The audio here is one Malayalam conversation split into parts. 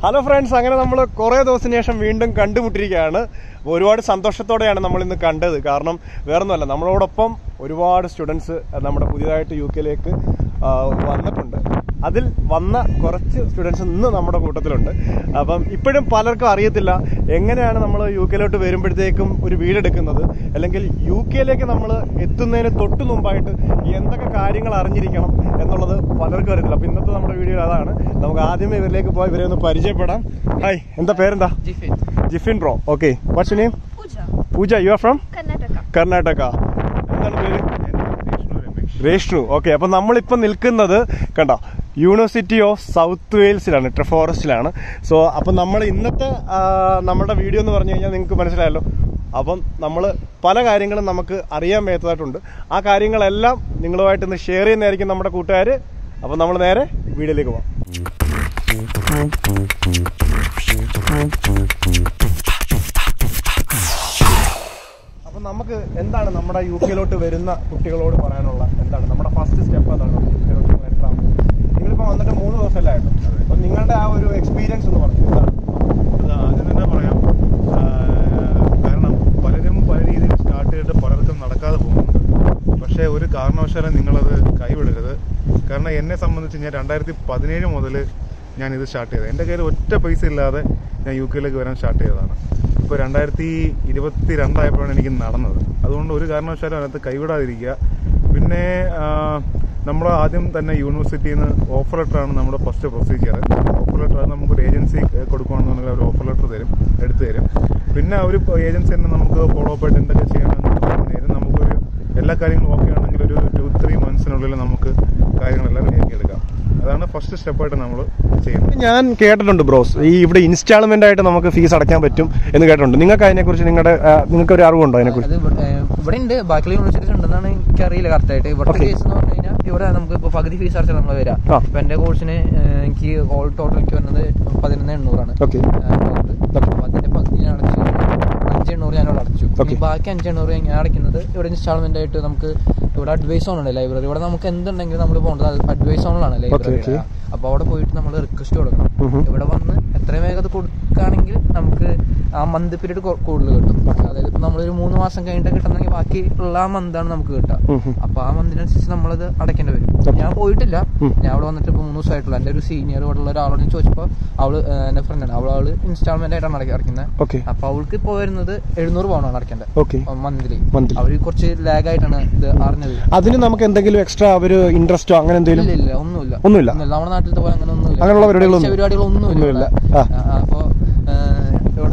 ഹലോ ഫ്രണ്ട്സ് അങ്ങനെ നമ്മൾ കുറേ ദിവസത്തിന് ശേഷം വീണ്ടും കണ്ടുമുട്ടിയിരിക്കുകയാണ് ഒരുപാട് സന്തോഷത്തോടെയാണ് നമ്മൾ ഇന്ന് കണ്ടത് കാരണം വേറൊന്നുമല്ല നമ്മളോടൊപ്പം ഒരുപാട് സ്റ്റുഡൻസ് നമ്മുടെ പുതിയതായിട്ട് യു കെയിലേക്ക് വന്നിട്ടുണ്ട് അതിൽ വന്ന കുറച്ച് സ്റ്റുഡൻസ് ഇന്ന് നമ്മുടെ കൂട്ടത്തിലുണ്ട് അപ്പം ഇപ്പോഴും പലർക്കും അറിയത്തില്ല എങ്ങനെയാണ് നമ്മൾ യു കെയിലോട്ട് വരുമ്പോഴത്തേക്കും ഒരു വീടെടുക്കുന്നത് അല്ലെങ്കിൽ യു കെയിലേക്ക് നമ്മൾ എത്തുന്നതിന് തൊട്ട് മുമ്പായിട്ട് എന്തൊക്കെ കാര്യങ്ങൾ അറിഞ്ഞിരിക്കണം എന്നുള്ളത് പലർക്കും അറിയത്തില്ല അപ്പം ഇന്നത്തെ നമ്മുടെ വീഡിയോ അതാണ് നമുക്ക് ആദ്യമേ ഇവരിലേക്ക് പോയി ഇവരെ ഒന്ന് പരിചയപ്പെടാം ഹായ് എന്താ പേരെന്താ Jiffin. Jiffin bro okay what's name Pooja, Pooja you are from Karnataka. Karnataka എന്താണ് പേര് രേഷ്ണു ഓക്കെ അപ്പൊ നമ്മളിപ്പോ നിൽക്കുന്നത് കണ്ടോ യൂണിവേഴ്സിറ്റി ഓഫ് സൗത്ത് വെയിൽസിലാണ് ട്രെഫോറസ്റ്റിലാണ് സോ അപ്പം നമ്മൾ ഇന്നത്തെ ആ, നമ്മുടെ വീഡിയോ എന്ന് പറഞ്ഞു കഴിഞ്ഞാൽ നിങ്ങൾക്ക് മനസ്സിലായല്ലോ അപ്പം നമ്മൾ പല കാര്യങ്ങളും നമുക്ക് അറിയാൻ മേത്തതായിട്ടുണ്ട് ആ കാര്യങ്ങളെല്ലാം നിങ്ങളുമായിട്ട് ഇന്ന് ഷെയർ ചെയ്യുന്നതായിരിക്കും നമ്മുടെ കൂട്ടുകാർ അപ്പം നമ്മൾ നേരെ വീഡിയോയിലേക്ക് പോകാം അപ്പം നമുക്ക് എന്താണ് നമ്മുടെ യു കെയിലോട്ട് വരുന്ന കുട്ടികളോട് പറയാനുള്ള എന്താണ് നമ്മുടെ ഫസ്റ്റ് സ്റ്റെപ്പ് അതാണ് യു കെയിലോട്ട് എൻ്റർ ആവുന്നത് നിങ്ങളിപ്പോൾ വന്നിട്ട് മൂന്ന് ദിവസമല്ലേ ആയിട്ടും അപ്പം നിങ്ങളുടെ ആ ഒരു എക്സ്പീരിയൻസ് എന്ന് പറഞ്ഞു എന്താണ് അത് ആദ്യം തന്നെ പറയാം ആ, കാരണം പലരും പല രീതിയിൽ സ്റ്റാർട്ട് ചെയ്തിട്ട് പലർക്കും നടക്കാതെ പോകുന്നുണ്ട് പക്ഷേ ഒരു കാരണവശാലും നിങ്ങളത് കൈവിടരുത് കാരണം എന്നെ സംബന്ധിച്ച് ഞാൻ രണ്ടായിരത്തി പതിനേഴ് മുതൽ ഞാൻ ഇത് സ്റ്റാർട്ട് ചെയ്തത് എൻ്റെ കയ്യിൽ ഒറ്റ പൈസ ഇല്ലാതെ ഞാൻ യു കെയിലേക്ക് വരാൻ സ്റ്റാർട്ട് ചെയ്തതാണ് ഇപ്പോൾ രണ്ടായിരത്തി ഇരുപത്തി രണ്ടായപ്പോഴാണ് എനിക്ക് നടന്നത് അതുകൊണ്ട് ഒരു കാരണവശാലും അതിനകത്ത് കൈവിടാതിരിക്കുക പിന്നെ ആ, നമ്മൾ ആദ്യം തന്നെ യൂണിവേഴ്സിറ്റിയിൽ നിന്ന് ഓഫർ ലെറ്ററാണ് നമ്മുടെ ഫസ്റ്റ് പ്രൊസീജിയർ ഓഫർ ലെറ്റർ അത് നമുക്കൊരു ഏജൻസി കൊടുക്കുകയാണെന്നുണ്ടെങ്കിൽ അവർ ഓഫർ ലെറ്റർ തരും എടുത്തു തരും പിന്നെ അവർ ഏജൻസി തന്നെ നമുക്ക് ഫോളോ അപ്പ് ആയിട്ട് എന്തൊക്കെ ചെയ്യണമെന്ന് പറഞ്ഞു തരും നമുക്കൊരു എല്ലാ കാര്യങ്ങളും ഓക്കെ ആണെങ്കിൽ ഒരു ടു ത്രീ മന്ത്സിനുള്ളിൽ നമുക്ക് കാര്യങ്ങളെല്ലാം റെഡിയാക്കി എടുക്കാം അതാണ് ഫസ്റ്റ് സ്റ്റെപ്പായിട്ട് നമ്മൾ ചെയ്യുന്നത് ഞാൻ കേട്ടിട്ടുണ്ട് ബ്രോസ് ഈ ഇവിടെ ഇൻസ്റ്റാൾമെന്റ് ആയിട്ട് നമുക്ക് ഫീസ് അടയ്ക്കാൻ പറ്റും എന്ന് കേട്ടിട്ടുണ്ട് നിങ്ങൾക്ക് അതിനെക്കുറിച്ച് നിങ്ങളുടെ ആ, നിങ്ങൾക്ക് ഒരു അറിവുണ്ടോ അതിനെക്കുറിച്ച് അത് ഇവിടെ ഏഹ്, ഇവിടെ ഉണ്ട് ബാക്കിയുള്ള യൂണിവേഴ്സിറ്റീസ് ഉണ്ടെന്നാണ് എനിക്കറിയില്ല കറക്റ്റ് ആയിട്ട് ഇവിടുത്തെ Okay. കേസ് എന്ന് പറഞ്ഞു കഴിഞ്ഞാൽ ഇവിടെ നമുക്ക് ഇപ്പൊ പകുതി ഫീസ് അടച്ചാൽ നമ്മൾ വരാം ആ. ഇപ്പൊ എന്റെ കോഴ്സിന് ഏഹ്, എനിക്ക് ഓൾ ടോട്ടൽ എനിക്ക് വരുന്നത് പതിനൊന്ന് എണ്ണൂറാണ് Okay. അപ്പൊ അതിന്റെ പകുതി ഞാൻ അടച്ചു അഞ്ച് എണ്ണൂറ് ഞാൻ ഇവിടെ അടച്ചു Okay. ഇനി ബാക്കി അഞ്ച് എണ്ണൂറ് ഞാൻ അടയ്ക്കുന്നത് ഇവിടെ ഇൻസ്റ്റാൾമെന്റ് ആയിട്ട് നമുക്ക് ഇവിടെ അഡ്വൈസ് ഓൺ ഉണ്ട് ലൈബ്രറി ഇവിടെ നമുക്ക് എന്തുണ്ടെങ്കിലും നമ്മൾ പോകേണ്ടത് അഡ്വൈസ് ഓണിലാണ് ലൈബ്രറി okay. അപ്പൊ അവിടെ പോയിട്ട് നമ്മൾ റിക്വസ്റ്റ് കൊടുക്കണം ഉം. ഇവിടെ വന്ന് എത്രയും വേഗം അത് കൊടുക്കുകയാണെങ്കിൽ നമുക്ക് ആ മന്ത് പീരീഡ് കൂടുതൽ കിട്ടും അതായത് ഇപ്പൊ നമ്മളൊരു മൂന്ന് മാസം കഴിഞ്ഞിട്ട് കിട്ടുന്നെങ്കിൽ ബാക്കി ഉള്ള ആ മന്താണ് നമുക്ക് കിട്ടുക ഉം ഉം. അപ്പൊ ആ മന്തിനനുസരിച്ച് നമ്മളത് അടയ്ക്കേണ്ടി വരും ഞാൻ പോയിട്ടില്ല ഉം. ഞാൻ അവിടെ വന്നിട്ട് ഇപ്പൊ മൂന്ന് ദിവസമായിട്ടുള്ള എന്റെ ഒരു സീനിയർ ഇവിടെ ഉള്ള ഒരാളോട് ഞാൻ ചോദിച്ചപ്പോ അവള് ഏഹ്, എന്റെ ഫ്രണ്ടാണ് അവള് അവള് ഇൻസ്റ്റാൾമെന്റ് ആയിട്ടാണ് അടയ്ക്ക- അടയ്ക്കുന്നത് ഓക്കെ അപ്പൊ അവൾക്ക് ഇപ്പൊ വരുന്നത് എഴുന്നൂറ് പൗണ്ടാണ് അടയ്ക്കേണ്ടത് ഓക്കെ മന്ത്ലി Monthly. അവര് കുറച്ച് ലാഗ് ആയിട്ടാണ് ഇത് അറിഞ്ഞത് അതിന് നമുക്ക് എന്തെങ്കിലും എക്സ്ട്രാ ഒരു ഇൻട്രസ്റ്റോ അങ്ങനെ എന്തെങ്കിലും ഇല്ല ഇല്ല ഒന്നുമില്ല ഒന്നുമില്ല? നമ്മുടെ നാട്ടിലത്തെ പോലെ അങ്ങനെ ഒന്നുമില്ല അങ്ങനെയുള്ള പരിപാടികളൊന്നും- പലിശ പരിപാടികളൊന്നുമില്ല ഒന്നുമില്ല. ഇവിടെ. ആ. ആ, അപ്പൊ ഏഹ്, ഇവിടെ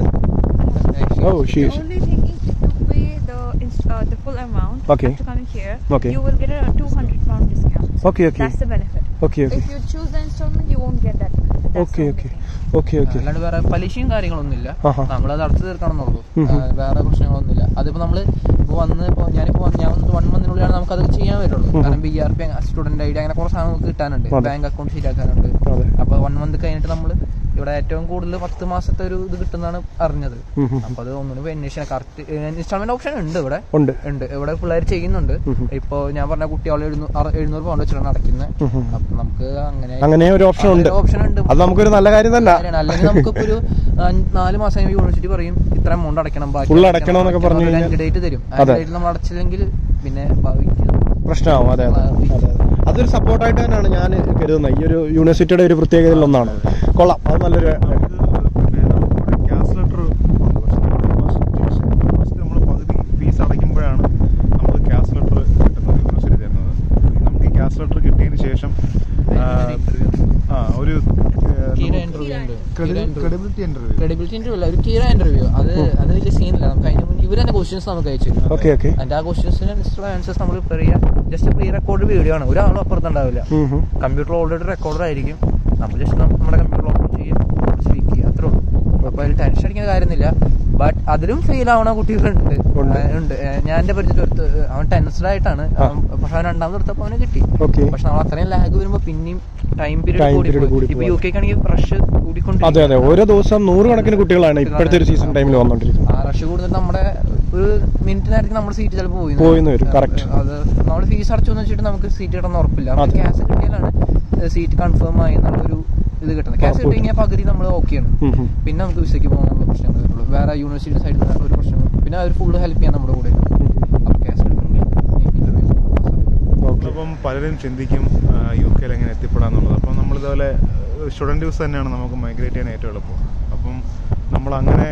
ഓ The ഷീഷ് only thing is to pay the inst- uh, the full amount Okay. after coming here. Okay. You will get a 200 pound discount. Okay okay That's the benefit. Okay okay If you choose the installment, you won't get that benefit. That's okay the only okay thing. Okay okay അല്ലാണ്ട് വേറെ പലിശയും കാര്യങ്ങളൊന്നുമില്ല ആഹാ. നമ്മളത് അടച്ചു തീർക്കണമെന്നുള്ളൂ ഉം ഉം. ആ, വേറെ പ്രശ്നങ്ങളൊന്നുമില്ല അതിപ്പോ നമ്മള് ഇപ്പൊ വന്ന് ഇപ്പൊ ഞാനിപ്പോ വന്ന് ഞാൻ വന്നിട്ട് വൺ മന്തിനുള്ളിലാണ് നമുക്ക് അത് ചെയ്യാൻ പറ്റുള്ളൂ ഉം. കാരണം B R P student I D അങ്ങനെ കുറച്ച് സാധനം നമുക്ക് കിട്ടാനുണ്ട് അതെ. ബാങ്ക് അക്കൗണ്ട് ശരിയാക്കാനുണ്ട് അതെ. അപ്പൊ വൺ മന്ത് കഴിഞ്ഞിട്ട് നമ്മള് ഇവിടെ ഏറ്റവും കൂടുതൽ പത്ത് മാസത്തെ ഒരു ഇത് കിട്ടുന്നതാണ് അറിഞ്ഞത് ഉം ഉം. അപ്പൊ അത് ഒന്നിനും അന്വേഷണം കറക്റ്റ് ഇൻസ്റ്റാൾമെന്റ് ഓപ്ഷൻ ഉണ്ട് ഇവിടെ ഉണ്ട് ഉണ്ട് ഇവിടെ പിള്ളേർ ചെയ്യുന്നുണ്ട് ഉം ഉം. ഇപ്പൊ ഞാൻ പറഞ്ഞ കുട്ടികൾ എഴുന്നൂറ് പൗണ്ട് വെച്ചിട്ടാണ് അടയ്ക്കുന്നത് ഉം ഉം. അപ്പൊ നമുക്ക് അങ്ങനെ അങ്ങനെ ഒരു ഓപ്ഷൻ ഉണ്ട് ഓപ്ഷൻ ഉണ്ട് അത് നമുക്കൊരു നല്ല കാര്യം തന്നെ കാര്യമാണ്. അല്ലെങ്കിൽ നമുക്കിപ്പോ ഒരു അഞ്ച്- നാല് മാസം കഴിയുമ്പോൾ യൂണിവേഴ്സിറ്റി പറയും ഇത്ര എമൗണ്ട് അടയ്ക്കണം ബാക്കി Full അടയ്ക്കണം എന്നൊക്കെ പറഞ്ഞു കഴിഞ്ഞാൽ- രണ്ട് ഡേറ്റ് തരും ആ അതെ. ഡേറ്റിൽ നമ്മൾ അടച്ചില്ലെങ്കിൽ പിന്നെ ഭാവിക്ക് പ്രശ്നമാവും അതെ അതെ അതെ അതെ. അതൊരു സപ്പോർട്ടായിട്ട് തന്നെയാണ് ഞാൻ കരുതുന്നത് ഈ ഒരു യൂണിവേഴ്സിറ്റിയുടെ ഒരു പ്രത്യേകതയിൽ ഒന്നാണ് കൊള്ളാം അത് നല്ലൊരു നമുക്ക് പിന്നെ നമുക്കിവിടെ ക്യാഷ് ലെറ്റർ ഉണ്ട് പക്ഷേ നമ്മൾ ഫസ്റ്റ് നമ്മൾ പകുതി ഫീസ് അടയ്ക്കുമ്പോഴാണ് നമുക്ക് ക്യാഷ് ലെറ്റർ കിട്ടുന്നത് യൂണിവേഴ്സിറ്റി തരുന്നത് നമുക്ക് ഈ ക്യാഷ് ലെറ്റർ കിട്ടിയതിന് ശേഷം ആ, ആ ഒരു കീര ഇന്റർവ്യൂ ഉണ്ട് ക്രെഡിബിലിറ്റി ഇന്റർവ്യൂ ക്രെഡിബിലിറ്റി ഇന്റർവ്യൂ അല്ല ഒരു കീര ഇന്റർവ്യൂ അത് അത് വലിയ സീനില്ല നമുക്ക് അതിന് മുന്നേ ഇവർ തന്നെ ക്വസ്റ്റ്യൻസ് നമുക്ക് അയച്ചു തരും ഓക്കെ ഓക്കെ അതിന്റെ ആ ക്വസ്റ്റ്യൻസിന് ആൻസേഴ്സ് നമ്മൾ പ്രിപ്പയർ ചെയ്യാം ജസ്റ്റ് പ്രീ റെക്കോർഡ് വീഡിയോ ആണ് ഒരാളും അപ്പുറത്തുണ്ടാവില്ല കമ്പ്യൂട്ടർ ഓൾറെഡി റെക്കോർഡർ ആയിരിക്കും നമ്മൾ ജസ്റ്റ് നമ്മുടെ കമ്പ്യൂട്ടർ ഓപ്പൺ ചെയ്യും സ്പീക്ക് ചെയ്യുക അത്രേ ഉള്ളൂ അപ്പൊ അതിൽ ടെൻഷൻ അടിക്കുന്ന കാര്യമൊന്നുമില്ല ബട്ട് അതിലും ഫെയിൽ ആവണ കുട്ടികളുണ്ട് ഉണ്ട്. ആ, ഉണ്ട് ഏ, ഞാൻ എന്റെ പരിചയത്തിൽ ഒരുത്ത് അവൻ ടെൻസ്ഡ് ആയിട്ടാണ് അവൻ- പക്ഷെ അവൻ രണ്ടാമത് എടുത്തപ്പോൾ അവന് കിട്ടി ഓക്കെ പക്ഷെ നമ്മൾ അത്രയും ലാഗ് വരുമ്പോ പിന്നെയും ടൈം പീരീഡ് Time കൂടി period കൂടി ഇപ്പൊ പോവാ. യു കെ ആണെങ്കിൽ റഷ് കൂടിക്കൊണ്ട് അതെ അതെ ഓരോ ദിവസം നൂറുകണക്കിന് കുട്ടികളാണ് ഇപ്പോഴത്തെ ഒരു സീസൺ ടൈമിൽ വന്നോണ്ടിരിക്കുന്നത് ആ റഷ് കൂടുതൽ നമ്മുടെ ഒരു മിനിറ്റിനായിരിക്കും നമ്മുടെ സീറ്റ് ചിലപ്പോൾ പോയി പോയിന്ന് വരും, correct. അത് നമ്മൾ ഫീസ് അടച്ചു എന്ന് വെച്ചിട്ട് നമുക്ക് സീറ്റ് കിട്ടുന്ന ഉറപ്പില്ല അതെ. ക്യാഷ് കിട്ടിയാലാണ് സീറ്റ് കൺഫേം ആയി എന്നുള്ളൊരു ഇത് കിട്ടുന്നത് ക്യാഷ് കിട്ടി കഴിഞ്ഞാൽ പകുതി നമ്മൾ ഓക്കെയാണ് ഉം, ഉം. പിന്നെ നമുക്ക് വിസയ്ക്ക് പോകാനുള്ള പ്രശ്നങ്ങൾ വരുള്ളൂ വേറെ യൂണിവേഴ്സിറ്റി സൈഡിൽ നിന്ന് ഒരു പ്രശ്നം പിന്നെ അവർ ഫുള്ള് ഹെൽപ്പ് ചെയ്യാൻ നമ്മുടെ കൂടെ അപ്പോൾ ക്യാഷ് എടുക്കണമെങ്കിൽ ഇന്റർവ്യൂ ഓക്കെ അപ്പം പലരും ചിന്തിക്കും യു കെയിൽ എങ്ങനെ എത്തിപ്പെടാന്നുള്ളത് അപ്പം നമ്മളിതുപോലെ സ്റ്റുഡൻറ് വ്യൂസ് തന്നെയാണ് നമുക്ക് മൈഗ്രേറ്റ് ചെയ്യാൻ ഏറ്റവും എളുപ്പം അപ്പം നമ്മൾ അങ്ങനെ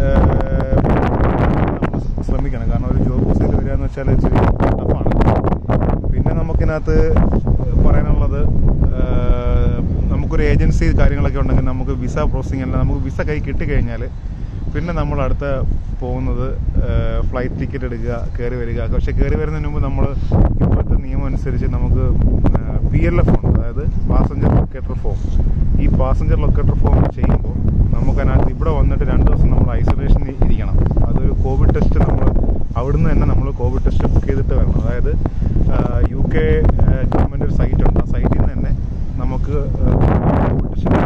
ശ്രമിക്കണം കാരണം ഒരു ജോബ് വിസയിൽ വരിക എന്ന് വെച്ചാൽ ഇച്ചിരി ടഫാണ് പിന്നെ നമുക്കിനകത്ത് പറയാനുള്ളത് ഏഹ്, നമുക്കൊരു ഏജൻസി കാര്യങ്ങളൊക്കെ ഉണ്ടെങ്കിൽ നമുക്ക് വിസ പ്രോസസ്സിംഗ് അല്ല നമുക്ക് വിസ കൈ കിട്ടിക്കഴിഞ്ഞാൽ പിന്നെ നമ്മൾ അടുത്ത പോകുന്നത് ഫ്ലൈറ്റ് ടിക്കറ്റ് എടുക്കുക കയറി വരിക പക്ഷെ കയറി വരുന്നതിന് മുമ്പ് നമ്മൾ ഇപ്പോഴത്തെ നിയമം അനുസരിച്ച് നമുക്ക് പി എൽ എഫ് ഉണ്ട് അതായത് പാസഞ്ചർ ലൊക്കേറ്റർ ഫോം ഈ പാസഞ്ചർ ലൊക്കേറ്റർ ഫോം ചെയ്യുമ്പോൾ നമുക്കതിനകത്ത് ഇവിടെ വന്നിട്ട് രണ്ട് ദിവസം നമ്മൾ ഐസൊലേഷനിൽ ഇരിക്കണം അതൊരു കോവിഡ് ടെസ്റ്റ് നമ്മൾ അവിടുന്ന് തന്നെ നമ്മൾ കോവിഡ് ടെസ്റ്റ് ബുക്ക് ചെയ്തിട്ട് വരണം അതായത് യു കെ ഗവൺമെൻറ് ഒരു സൈറ്റ് ഉണ്ട് ആ സൈറ്റിൽ നിന്ന് തന്നെ നമുക്ക് കോവിഡ് ടെസ്റ്റ്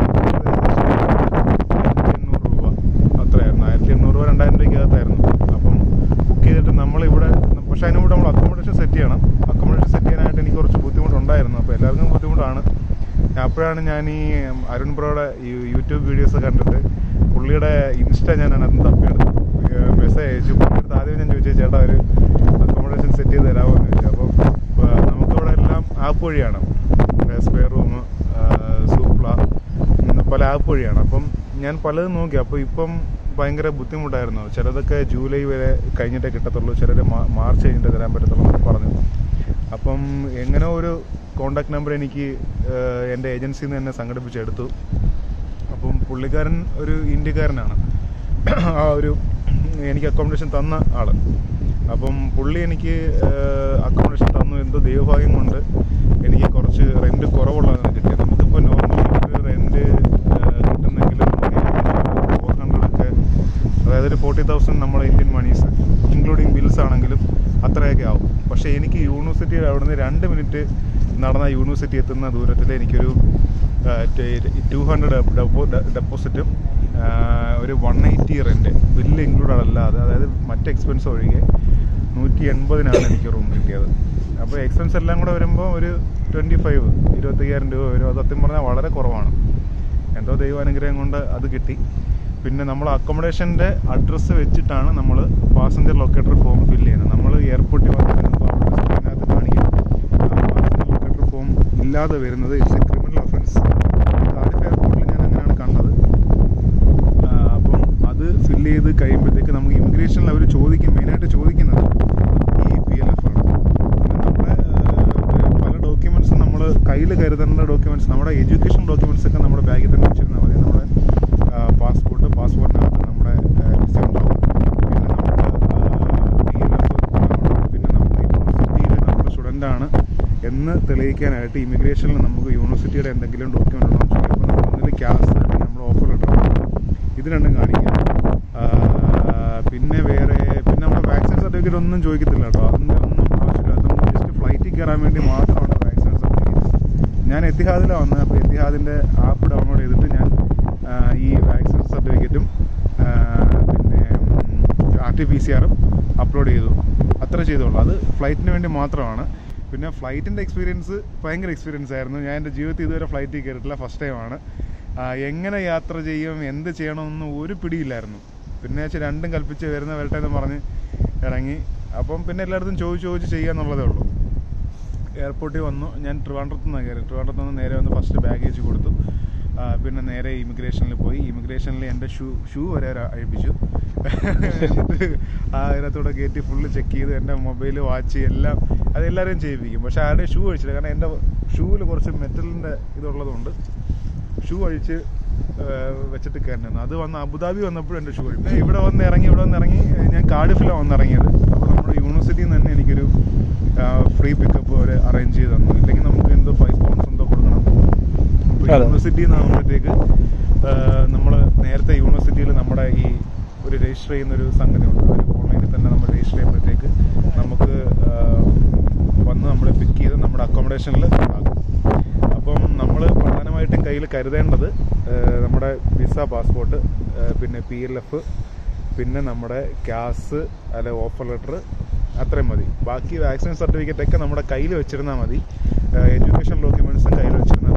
എണ്ണൂറ് രൂപ അത്രയായിരുന്നു ആയിരത്തി എണ്ണൂറ് രൂപ രണ്ടായിരം രൂപയ്ക്കകത്തായിരുന്നു അപ്പം ബുക്ക് ചെയ്തിട്ട് നമ്മളിവിടെ പക്ഷേ അതിന് മുമ്പ് നമ്മൾ അക്കോമഡേഷൻ സെറ്റ് ചെയ്യണം അക്കോമഡേഷൻ സെറ്റ് ചെയ്യാനായിട്ട് എനിക്ക് കുറച്ച് ബുദ്ധിമുട്ടുണ്ടായിരുന്നു അപ്പോൾ എല്ലാവർക്കും ബുദ്ധിമുട്ടാണ് അപ്പോഴാണ് ഞാൻ ഈ അരുൺ ബ്രോയുടെ ഈ യൂട്യൂബ് വീഡിയോസ് കണ്ടിട്ട് പുള്ളിയുടെ ഇൻസ്റ്റ ഞാൻ അതിനകത്ത് തപ്പിയെടുത്തു മെസ്സേജ് അയച്ചു പുള്ളിയെടുത്ത് ആദ്യം ഞാൻ ചോദിച്ചു ചേട്ടാ ഒരു അക്കോമഡേഷൻ സെറ്റ് ചെയ്ത് തരാമോ എന്ന് ചോദിച്ചു അപ്പം ആ, നമുക്കിവിടെ എല്ലാം ആപ്പ് വഴിയാണ് സ്പെയർ റൂം സൂപ്ല ഇങ്ങനെ പല ആപ്പ് വഴിയാണ് അപ്പം ഞാൻ പലതും നോക്കി അപ്പോൾ ഇപ്പം ഭയങ്കര ബുദ്ധിമുട്ടായിരുന്നു ചിലതൊക്കെ ജൂലൈ വരെ കഴിഞ്ഞിട്ടേ കിട്ടത്തുള്ളൂ ചിലർ മാർച്ച് കഴിഞ്ഞിട്ട് തരാൻ പറ്റത്തുള്ളൂ എന്നൊക്കെ പറഞ്ഞു അപ്പം എങ്ങനെ ഒരു കോണ്ടാക്ട് നമ്പർ എനിക്ക് ഏഹ്, എൻ്റെ ഏജൻസിയിൽ നിന്ന് തന്നെ സംഘടിപ്പിച്ചെടുത്തു അപ്പം പുള്ളിക്കാരൻ ഒരു ഇന്ത്യക്കാരനാണ് ആ ഒരു എനിക്ക് അക്കോമഡേഷൻ തന്ന ആള് അപ്പം പുള്ളി എനിക്ക് അക്കോമഡേഷൻ തന്നു എന്തോ ദൈവഭാഗ്യം കൊണ്ട് എനിക്ക് കുറച്ച് റെന്റ് കുറവുള്ളതാണ് കിട്ടിയത് നമുക്കിപ്പോൾ നോർമലി ഒരു റെന്റ് കിട്ടുന്നെങ്കിലും ഫോർ ഹൺഡ്രഡ് ഒക്കെ അതായത് ഒരു ഫോർട്ടി തൗസൻഡ് നമ്മുടെ ഇന്ത്യൻ മണീസ് ഇൻക്ലൂഡിങ് ബിൽസ് ആണെങ്കിലും അത്രയൊക്കെ ആവും പക്ഷേ എനിക്ക് യൂണിവേഴ്സിറ്റിയുടെ അവിടെ നിന്ന് രണ്ട് മിനിറ്റ് നടന്ന യൂണിവേഴ്സിറ്റി എത്തുന്ന ദൂരത്തിൽ എനിക്കൊരു ടു ഹൺഡ്രഡ് ഡെപ്പോസിറ്റും ഒരു one eighty rent bill included അല്ലാതെ അതായത് മറ്റ് എക്സ്പെൻസ് ഒഴികെ നൂറ്റി എൺപതിനാണ് എനിക്ക് റൂം കിട്ടിയത് അപ്പോൾ എക്സ്പെൻസ് എല്ലാം കൂടെ വരുമ്പോൾ ഒരു ട്വൻറ്റി ഫൈവ് ഇരുപത്തയ്യായിരം രൂപ വരും അത് സത്യം പറഞ്ഞാൽ വളരെ കുറവാണ് എന്തോ ദൈവാനുഗ്രഹം കൊണ്ട് അത് കിട്ടി പിന്നെ നമ്മൾ അക്കോമഡേഷൻ്റെ അഡ്രസ്സ് വെച്ചിട്ടാണ് നമ്മൾ പാസഞ്ചർ ലൊക്കേറ്റർ ഫോം ഫില്ല് ചെയ്യുന്നത് നമ്മൾ എയർപോർട്ടിൽ വന്ന് വരുമ്പോൾ അവിടെ സ്ക്രീനകത്ത് കാണിക്കും പാസഞ്ചർ ലൊക്കേറ്റർ ഫോം ഇല്ലാതെ വരുന്നത് it's a criminal offence Cardiff എയർപോർട്ടിൽ ഞാൻ അങ്ങനെയാണ് കണ്ടത് ആ, അപ്പം അത് ഫില്ല് ചെയ്ത് കഴിയുമ്പോഴത്തേക്ക് നമുക്ക് ഇമിഗ്രേഷനിൽ അവർ ചോദിക്കും മെയിനായിട്ട് ചോദിക്കുന്നത് ഈ പി എൽ എഫ് ആണ് പിന്നെ നമ്മുടെ ആ, പല ഡോക്യുമെൻറ്റ്സും നമ്മൾ കയ്യിൽ കരുതേണ്ട ഡോക്യുമെൻറ്റ്സ് നമ്മുടെ എഡ്യൂക്കേഷൻ ഡോക്യുമെൻറ്റ്സ് ഒക്കെ നമ്മുടെ ബാഗിൽ തന്നെ വെച്ചിരുന്നാൽ മതി നമ്മുടെ പാസ്പോർട്ട് പാസ്പോർട്ടിനകത്ത് നമ്മുടെ വിസ ഉണ്ടാവും പിന്നെ നമുക്ക് പി എൽ എഫ് പിന്നെ നമുക്ക് യൂണിവേഴ്സിറ്റിയിൽ നമ്മുടെ സ്റ്റുഡൻ്റ് ആണ് എന്ന് തെളിയിക്കാനായിട്ട് ഇമിഗ്രേഷനിൽ നമുക്ക് യൂണിവേഴ്സിറ്റിയുടെ എന്തെങ്കിലും ഡോക്യുമെൻ്റ് ഉണ്ടോ എന്ന് ചോദിക്കുമ്പോൾ നമ്മൾ ഒന്നിൽ ക്യാഷ് അല്ലെങ്കിൽ നമ്മുടെ ഓഫർ ലെറ്റർ ഇത് രണ്ടും കാണിക്കുക ആ, പിന്നെ വേറെ പിന്നെ നമ്മുടെ വാക്സിൻ സർട്ടിഫിക്കറ്റ് ഒന്നും ചോദിക്കത്തില്ല കേട്ടോ അതിൻ്റെ ഒന്നും ആവശ്യമില്ല അത് നമ്മൾ ജസ്റ്റ് ഫ്ലൈറ്റിൽ കയറാൻ വേണ്ടി മാത്രമാണ് വാക്സിൻ സർട്ടിഫിക്കറ്റ് ഞാൻ എത്തിഹാദിലാണ് വന്നത് അപ്പോൾ എത്തിഹാദിൻ്റെ ആപ്പ് ഡൗൺലോഡ് ചെയ്തിട്ട് ഞാൻ ആ, ഈ വാക്സിൻ സർട്ടിഫിക്കറ്റും പിന്നെ ആർ ടി പി സി ആറും അപ്ലോഡ് ചെയ്തു അത്ര ചെയ്തോളൂ അത് ഫ്ലൈറ്റിന് വേണ്ടി മാത്രമാണ് പിന്നെ ഫ്ലൈറ്റിൻ്റെ എക്സ്പീരിയൻസ് ഭയങ്കര എക്സ്പീരിയൻസ് ആയിരുന്നു ഞാൻ എൻ്റെ ജീവിതത്തിൽ ഇതുവരെ ഫ്ലൈറ്റിൽ കയറിയിട്ടില്ല ഫസ്റ്റ് ടൈമാണ് എങ്ങനെ യാത്ര ചെയ്യും എന്ത് ചെയ്യണമെന്ന് ഒരു പിടിയില്ലായിരുന്നു പിന്നെ വെച്ചാൽ രണ്ടും കൽപ്പിച്ച് വരുന്ന വരട്ടെ എന്ന് പറഞ്ഞ് ഇറങ്ങി അപ്പം പിന്നെ എല്ലായിടത്തും ചോദിച്ച് ചോദിച്ച് ചെയ്യുക എന്നുള്ളതേ ഉള്ളൂ എയർപോർട്ടിൽ വന്നു ഞാൻ ട്രിവാൻഡ്രത്ത് നിന്നാണ് കയറി ട്രിവാൻഡ്രത്ത് നിന്ന് നേരെ വന്ന് ഫസ്റ്റ് ബാഗേജ് കൊടുത്തു ആ, പിന്നെ നേരെ ഇമിഗ്രേഷനിൽ പോയി ഇമിഗ്രേഷനിൽ എൻ്റെ ഷൂ ഷൂ വരെ അവർ അഴിപ്പിച്ചു എന്നിട്ട് ആ അതിനകത്തൂടെ കയറ്റി ഫുള്ള് ചെക്ക് ചെയ്ത് എൻ്റെ മൊബൈൽ വാച്ച് എല്ലാം അതെല്ലാവരെയും ചെയ്യിപ്പിക്കും പക്ഷേ ആരുടെ ഷൂ അഴിച്ചില്ല കാരണം എൻ്റെ ഷൂവിൽ കുറച്ച് മെറ്റലിൻ്റെ ഇതുള്ളതുകൊണ്ട് ഷൂ അഴിച്ച് ആ, വെച്ചിട്ട് കയറണം അത് വന്ന് അബുദാബി വന്നപ്പോഴും എൻ്റെ ഷൂ അഴിച്ചു ഇവിടെ വന്ന് ഇറങ്ങി ഇവിടെ വന്ന് ഇറങ്ങി ഞാൻ കാർഡിഫിലാണ് വന്ന് ഇറങ്ങിയത് അപ്പോൾ നമ്മുടെ യൂണിവേഴ്സിറ്റിയിൽ നിന്ന് തന്നെ എനിക്കൊരു ഫ്രീ പിക്കപ്പ് അവർ അറേഞ്ച് ചെയ്ത് തന്നു ഇല്ലെങ്കിൽ നമുക്ക് എന്തോ ഫൈവ് പൗണ്ട്സ് എന്തോ കൊടുക്കണം അപ്പോൾ അതെ. യൂണിവേഴ്സിറ്റിയിൽ നിന്നാകുമ്പോഴത്തേക്ക് നമ്മൾ നേരത്തെ യൂണിവേഴ്സിറ്റിയിൽ നമ്മുടെ ഈ ഒരു രജിസ്റ്റർ ചെയ്യുന്ന ഒരു സംഗതി ഉണ്ട് ഒരു ഓൺലൈനിൽ തന്നെ നമ്മൾ രജിസ്റ്റർ ചെയ്യുമ്പോഴത്തേക്ക് നമുക്ക് ആ, വന്ന് നമ്മളെ പിക്ക് ചെയ്ത് നമ്മുടെ അക്കോമഡേഷനിൽ ആകും അപ്പം നമ്മൾ പ്രധാനമായിട്ടും കയ്യിൽ കരുതേണ്ടത് ആ, നമ്മുടെ വിസ പാസ്പോർട്ട് പിന്നെ പി എൽ എഫ് പിന്നെ നമ്മുടെ ക്യാസ് അല്ലെ ഓഫർ ലെറ്റർ അത്രയും മതി ബാക്കി വാക്സിൻ സർട്ടിഫിക്കറ്റ് ഒക്കെ നമ്മുടെ കയ്യിൽ വെച്ചിരുന്നാൽ മതി എഡ്യൂക്കേഷൻ ഡോക്യുമെൻറ്റ്സും കയ്യിൽ വെച്ചിരുന്നാൽ മതി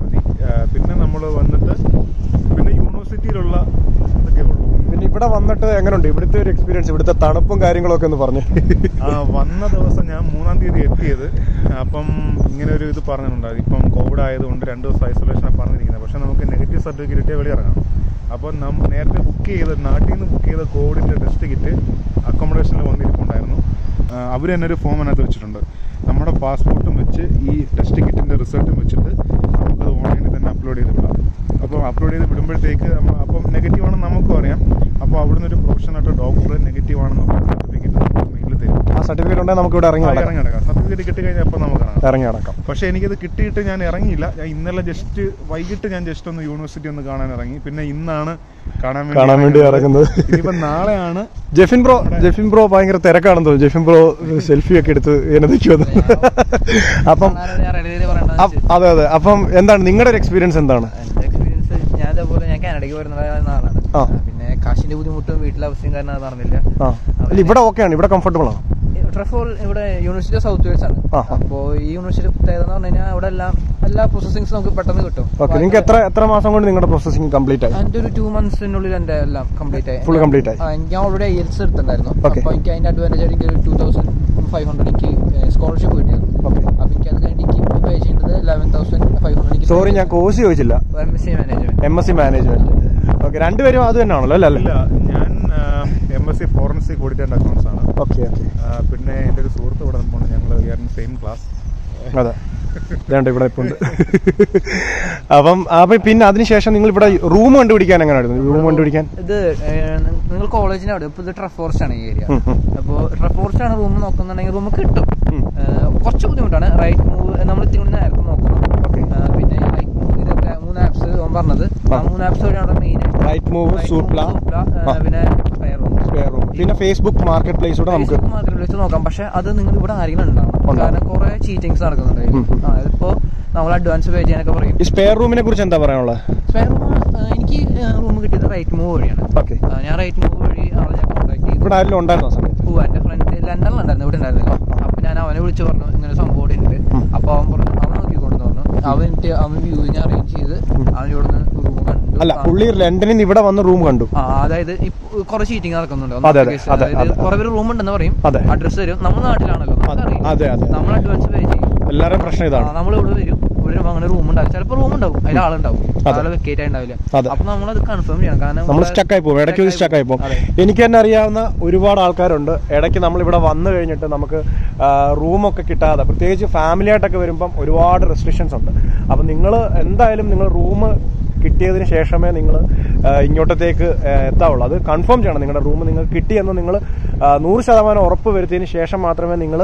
ആ, പിന്നെ നമ്മൾ വന്നിട്ട് പിന്നെ യൂണിവേഴ്സിറ്റിയിലുള്ള ഇതൊക്കെ ഉള്ളൂ പിന്നെ ഇവിടെ വന്നിട്ട് എങ്ങനെയുണ്ട് ഇവിടുത്തെ ഒരു എക്സ്പീരിയൻസ് ഇവിടുത്തെ തണുപ്പും കാര്യങ്ങളൊക്കെ ഒന്ന് പറഞ്ഞു ആ വന്ന ദിവസം ഞാൻ മൂന്നാം തീയതി എത്തിയത് അപ്പം ഇങ്ങനെ ഒരു ഇത് പറഞ്ഞിട്ടുണ്ടായിരുന്നു ഇപ്പം കോവിഡ് ആയതുകൊണ്ട് രണ്ട് ദിവസം ഐസൊലേഷനാണ് പറഞ്ഞിരിക്കുന്നത് പക്ഷെ നമുക്ക് നെഗറ്റീവ് സർട്ടിഫിക്കറ്റ് കിട്ടിയാൽ വെളിയിറങ്ങാം അപ്പോൾ നം നേരത്തെ ബുക്ക് ചെയ്ത് നാട്ടിൽ നിന്ന് ബുക്ക് ചെയ്ത കോവിഡിൻ്റെ ടെസ്റ്റ് കിറ്റ് അക്കോമഡേഷനിൽ വന്നിരിപ്പുണ്ടായിരുന്നു അവർ തന്നെ ഒരു ഫോം അതിനകത്ത് വെച്ചിട്ടുണ്ട് നമ്മുടെ പാസ്പോർട്ടും വെച്ച് ഈ ടെസ്റ്റ് കിറ്റിൻ്റെ റിസൾട്ടും വെച്ചിട്ട് നമുക്കത് ഓൺലൈനിൽ തന്നെ അപ്ലോഡ് ചെയ്ത് വിടാം അപ്പോൾ അപ്ലോഡ് ചെയ്ത് വിടുമ്പോഴത്തേക്ക് നമ്മ- അപ്പം നെഗറ്റീവ് ആണെന്ന് നമുക്കും അറിയാം അപ്പോൾ അവിടുന്ന് ഒരു പ്രൊഫഷനായിട്ട് ഡോക്ടർ നെഗറ്റീവ് ആണെന്ന് സർട്ടിഫിക്കറ്റ് നമുക്ക് മെയിലിൽ തരും ആ സർട്ടിഫിക്കറ്റ് ഉണ്ടെങ്കിൽ നമുക്ക് ഇവിടെ ഇറങ്ങി ആ, നടക്കാം ഇറങ്ങി നടക്കാം സർട്ടിഫിക്കറ്റ് കിട്ടി കഴിഞ്ഞാൽ അപ്പോൾ നമുക്ക് ഇറങ്ങാം ഇറങ്ങി നടക്കാം പക്ഷേ എനിക്കത് കിട്ടിയിട്ട് ഞാൻ ഇറങ്ങിയില്ല ഞാൻ ഇന്നലെ ജസ്റ്റ് വൈകിട്ട് ഞാൻ ജസ്റ്റ് ഒന്ന് യൂണിവേഴ്സിറ്റി ഒന്ന് കാണാൻ ഇറങ്ങി പിന്നെ ഇന്നാണ് കാണാൻ വേണ്ടി കാണാൻ വേണ്ടി ഇറങ്ങുന്നത്. ഇറങ്ങുന്നത്. ഇനിയിപ്പോ നാളെയാണ് ജെഫിൻ ബ്രോ ജെഫിൻ ബ്രോ ഭയങ്കര തിരക്കാണെന്ന് തോന്നുന്നു ജെഫിൻ ബ്രോ സെൽഫി ഒക്കെ എടുത്ത് എന്നെ അപ്പം ഞാൻ റെഡി പറയണ്ടത് അ- അതെ അതെ അപ്പം എന്താണ് നിങ്ങളുടെ ഒരു എക്സ്പീരിയൻസ് എന്താണ് എന്റെ എക്സ്പീരിയൻസ് ഞാൻ അതേപോലെ ഞാൻ കാനഡയ്ക്ക് വരുന്ന ആളാണ് ആ. പിന്നെ കാശിന്റെ ബുദ്ധിമുട്ടും വീട്ടിലെ അവസ്ഥയും കാരണം അത് നടന്നില്ല ആ അല്ല ഇവിടെ ഓക്കെയാണ് ഇവിടെ കംഫർട്ടബിൾ ആണ് ട്രഫോൾ ഇവിടെ യൂണിവേഴ്സിറ്റി ഓഫ് സൗത്ത് വെയിൽസ് ആണ് ആ, ആ. അപ്പോ ഈ യൂണിവേഴ്സിറ്റി പ്രത്യേകത എന്ന് പറഞ്ഞു കഴിഞ്ഞാൽ അവിടെ എല്ലാം എല്ലാ പ്രോസസ്സിങ്സ് നമുക്ക് പെട്ടെന്ന് കിട്ടും ഓക്കെ നിങ്ങൾക്ക് എത്ര എത്ര മാസം കൊണ്ട് നിങ്ങളുടെ പ്രോസസ്സിംഗ് കംപ്ലീറ്റ് ആയി എന്റെ ഒരു ടു മന്ത്സിനുള്ളിൽ എന്റെ എല്ലാം കംപ്ലീറ്റ് ആയി Full complete ആയി. ആ, ഞാൻ ഓൾറെഡി ഐ എൽസ് എടുത്തിട്ടുണ്ടായിരുന്നു Okay. അപ്പൊ എനിക്ക് അതിന്റെ അഡ്വാൻറ്റേജ് എനിക്ക് ഒരു ടൂ തൗസൻഡ് ഫൈവ് ഹൺഡ്രഡ് എനിക്ക് സ്കോളർഷിപ്പ് കിട്ടിയത് ഓക്കെ അപ്പൊ എനിക്ക് അത് കഴിഞ്ഞ് എനിക്ക് പേ ചെയ്യേണ്ടത് eleven thousand five hundred sorry ഞാൻ കോഴ്സ് ചോദിച്ചില്ല M S C management M S C management okay രണ്ടുപേരും അത് തന്നെയാണല്ലോ അല്ലേ ഇല്ല ഞാൻ M S C forensic audit and accounts ആണ് ഓക്കെ ഓക്കെ ആ, പിന്നെ എൻ്റെ ഒരു സുഹൃത്ത് ഇവിടെ നിൽപ്പുണ്ട് ഞങ്ങൾ സെയിം ക്ലാസ് അതെ വേണ്ട ഇവിടെ ഇപ്പൊ ഉണ്ട് അപ്പം അപ്പൊ പിന്നെ അതിനുശേഷം നിങ്ങൾ ഇവിടെ റൂം കണ്ടുപിടിക്കാൻ എങ്ങനെയായിരുന്നു റൂം കണ്ടുപിടിക്കാൻ ഇത് ഏഹ്, നിങ്ങൾ കോളേജിന് അവിടെ ഇപ്പൊ ഇത് ട്രഫോറസ്റ്റ് ആണ് ഈ ഏരിയ ഉം, ഉം. അപ്പോൾ ട്രഫോറസ്റ്റ് ആണ് റൂം നോക്കുന്നുണ്ടെങ്കിൽ റൂം കിട്ടും ഉം. ഏഹ്, കുറച്ച് ബുദ്ധിമുട്ടാണ് റൈറ്റ് മൂവ് നമ്മൾ ഇത്തിരി കൂടി നേരത്തെ നോക്കണം Okay. ഏഹ്, പിന്നെ റൈറ്റ് മൂവ് ഇതൊക്കെ മൂന്ന് ആപ്സ് പറഞ്ഞത് ആ ആ. മൂന്ന് ആപ്സ് വഴിയാണ് മെയിൻ Right Move, Zoopla. ആ. പിന്നെ സ്പെയർ റൂം സ്പെയർ റൂം പിന്നെ ഫേസ്ബുക്ക് മാർക്കറ്റ് പ്ലേസ് കൂടെ നമുക്ക് ഫേസ്ബുക്ക് മാർക്കറ്റ് പ്ലേസ് നോക്കാം പക്ഷെ അത് നിങ്ങൾ ഇവിടെ ആരെങ്കിലും ഉണ്ടാവും ഉണ്ടാവും. കാരണം കുറെ ചീറ്റിങ്സ് നടക്കുന്നുണ്ട് അതില്. ഉം, ഉം. ആ, ഇതിപ്പോ നമ്മൾ അഡ്വാൻസ് പേ ചെയ്യാനൊക്കെ പറയും ഈ സ്പെയർ റൂമിനെ കുറിച്ച് എന്താ പറയാനുള്ളത് സ്പെയർ റൂം എനിക്ക് റൂം കിട്ടിയത് റൈറ്റ് മൂവ് വഴിയാണ് ഓക്കെ ആ, ഞാൻ റൈറ്റ് മൂവ് വഴി ആളെ ഞാൻ കോൺടാക്ട് ചെയ്തു ഇവിടെ ആരെങ്കിലും ഉണ്ടായിരുന്നോ ആ സമയത്ത് ഓ എന്റെ ഫ്രണ്ട് ലണ്ടനിലുണ്ടായിരുന്നു ഇവിടെ ഉണ്ടായിരുന്നില്ല അപ്പൊ ഞാൻ അവനെ വിളിച്ചു പറഞ്ഞു ഇങ്ങനെ സംഭവം ഇവിടെ ഉണ്ട് ഉം. അപ്പൊ അവൻ പറഞ്ഞു അവൻ നോക്കിക്കൊണ്ടെന്ന് പറഞ്ഞു അവൻ എനിക്ക് അവൻ വ്യൂ ഞാൻ അറേഞ്ച് ചെയ്ത് അവൻ ഇവിടെ നിന്ന് റൂം കണ്ടു അല്ല ആ. പുള്ളി ലണ്ടനിൽ നിന്ന് ഇവിടെ വന്ന് റൂം കണ്ടു ആ അതായത് ഇപ്പൊ കുറെ ചീറ്റിംഗ് നടക്കുന്നുണ്ട് അതെ, അതെ, case. അതെ, അതായത് അതെ. കുറെ പേര് റൂം ഉണ്ടെന്ന് പറയും അതെ. അഡ്രസ് തരും നമ്മുടെ നാട്ടിലാണല്ലോ നമുക്കറിയാം. അതെ, അതെ. നമ്മൾ അഡ്വാൻസ് പേ ചെയ്യും എല്ലാവരും പ്രശ്നം ഇതാണ് നമ്മൾ ഇവിടെ വരും ഇവിടെ വരുമ്പോ അങ്ങനെ റൂം ഉണ്ടാവും ചിലപ്പോൾ റൂം ഉണ്ടാവും അതിൽ ആളുണ്ടാവും അതെ. ആളെ വെക്കേറ്റ് ആയിട്ടുണ്ടാവില്ല അതെ. അപ്പൊ നമ്മളത് കൺഫേം ചെയ്യണം കാരണം നമ്മൾ ഇവിടെ സ്റ്റക്കായി പോകും ഇടയ്ക്ക് ഒരു stuck സ്റ്റക്കായി പോകും അതെ. എനിക്ക് തന്നെ അറിയാവുന്ന ഒരുപാട് ആൾക്കാരുണ്ട് ഇടയ്ക്ക് നമ്മൾ ഇവിടെ വന്നു കഴിഞ്ഞിട്ട് നമുക്ക് റൂമൊക്കെ കിട്ടാതെ പ്രത്യേകിച്ച് ഫാമിലി ആയിട്ടൊക്കെ വരുമ്പം ഒരുപാട് റെസ്ട്രിക്ഷൻസ് ഉണ്ട് അപ്പം നിങ്ങൾ എന്തായാലും നിങ്ങൾ റൂം കിട്ടിയതിന് ശേഷമേ നിങ്ങൾ ഇങ്ങോട്ടത്തേക്ക് ആ, എത്താവുള്ളൂ അത് കൺഫേം ചെയ്യണം നിങ്ങളുടെ റൂം നിങ്ങൾക്ക് കിട്ടിയെന്ന് നിങ്ങൾ നൂറ് ശതമാനം ഉറപ്പ് വരുത്തിയതിന് ശേഷം മാത്രമേ നിങ്ങൾ